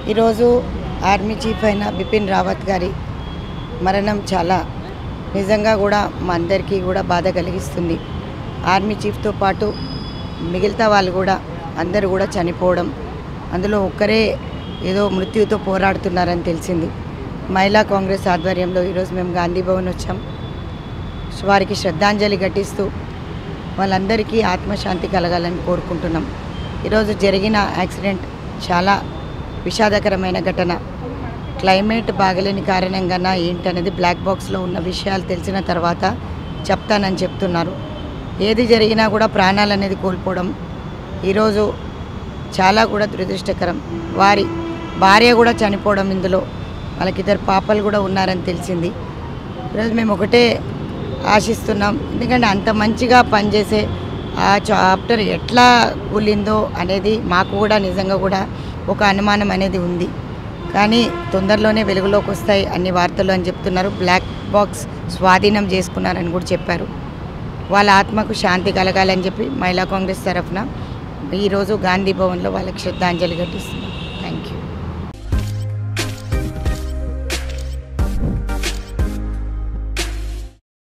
ఈరోజు army chief అయిన బిపిన్ రావత్ గారి మరణం చాలా నిజంగా కూడా మా అందరికీ కూడా బాధ కలిగిస్తుంది ఆర్మీ చీఫ్తో పాటు మిగతా వాళ్ళు కూడా అందరూ కూడా చనిపోవడం అందులో ఒక్కరే ఏదో మృత్యుతో పోరాడుతున్నారని తెలిసింది మహిళా కాంగ్రెస్ ఆధ్వర్యంలో ఈరోజు మేము గాంధీ భవన్ వచ్చాం వారికి శ్రద్ధాంజలి ఘటిస్తూ వాళ్ళందరికీ ఆత్మశాంతి కలగాలని కోరుకుంటున్నాం ఈరోజు జరిగిన యాక్సిడెంట్ చాలా విషాదకరమైన ఘటన క్లైమేట్ బాగలేని కారణంగానా ఏంటనేది బ్లాక్ బాక్స్లో ఉన్న విషయాలు తెలిసిన తర్వాత చెప్తానని చెప్తున్నారు ఏది జరిగినా కూడా ప్రాణాలు అనేది కోల్పోవడం ఈరోజు చాలా కూడా దురదృష్టకరం వారి భార్య కూడా చనిపోవడం ఇందులో వాళ్ళకి ఇద్దరు పాపలు కూడా ఉన్నారని తెలిసింది ఈరోజు మేము ఒకటే ఆశిస్తున్నాం ఎందుకంటే అంత మంచిగా పనిచేసే ఆ చాప్టర్ ఎట్లా కూలిందో అనేది మాకు కూడా నిజంగా కూడా ఒక అనుమానం అనేది ఉంది కానీ తొందరలోనే వెలుగులోకి వస్తాయి అన్ని వార్తలు అని చెప్తున్నారు బ్లాక్ బాక్స్ స్వాధీనం చేసుకున్నారని కూడా చెప్పారు వాళ్ళ ఆత్మకు శాంతి కలగాలని చెప్పి మహిళా కాంగ్రెస్ తరఫున ఈరోజు గాంధీ భవన్లో వాళ్ళకి శ్రద్ధాంజలి ఘటిస్తున్నాం